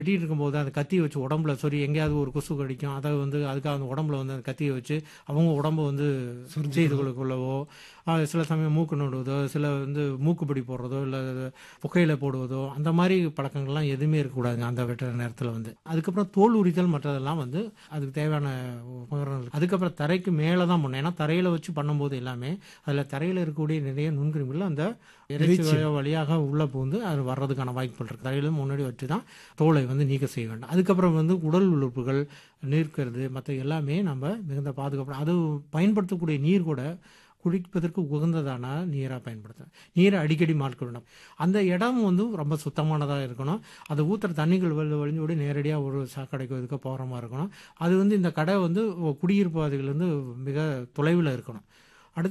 வெட்டிட்டு இருக்கும்போது அந்த கத்தியை வச்சு உடம்புல சொறி எங்கேயாவது ஒரு கொசு கடிக்கும் அதை வந்து அதுக்காக அந்த உடம்புல வந்து அந்த கத்தியை வச்சு அவங்க உடம்பு வந்து செய்து கொள்ளவோ ஆஹ் சில சமயம் மூக்கு நடுவதோ சில வந்து மூக்குப்பிடி போடுறதோ இல்லை புகையில போடுவதோ அந்த மாதிரி பழக்கங்கள்லாம் எதுவுமே இருக்கக்கூடாதுங்க அந்த வெட்டுற நேரத்தில் வந்து அதுக்கப்புறம் தோல் உரித்தல் மற்றதெல்லாம் வந்து அதுக்கு தேவையான உபகரணங்கள் அதுக்கப்புறம் தரைக்கு மேலே தான் பண்ணணும் ஏன்னா தரையில் வச்சு பண்ணும்போது எல்லாமே அதில் தரையில் இருக்கக்கூடிய நிறைய நுண்கிருமிகள் அந்த இறைச்சி வழியா- வழியாக உள்ள புகுந்து அது வர்றதுக்கான வாய்ப்புகள் இருக்கு தரையில முன்னாடி வச்சு தான் தோலை வந்து நீக்க செய்ய வேண்டும் அதுக்கப்புறம் வந்து உடல் உறுப்புகள் நீர்க்கிறது மற்ற எல்லாமே நம்ம மிகுந்த பாதுகாப்பு அது பயன்படுத்தக்கூடிய நீர் கூட குடிப்பதற்கு உகந்ததான நீராக பயன்படுத்தணும் நீரை அடிக்கடி மாற்ற வேண்டும் அந்த இடம் வந்து ரொம்ப சுத்தமானதாக இருக்கணும் அதை ஊற்றுற தண்ணிகள் வெளில வழிஞ்சு விட நேரடியாக ஒரு சாக்கடைக்கு இதுக்கு போகிற மாதிரி இருக்கணும் அது வந்து இந்த கடை வந்து குடியிருப்பு பகுதியிலேருந்து மிக தொலைவில் இருக்கணும்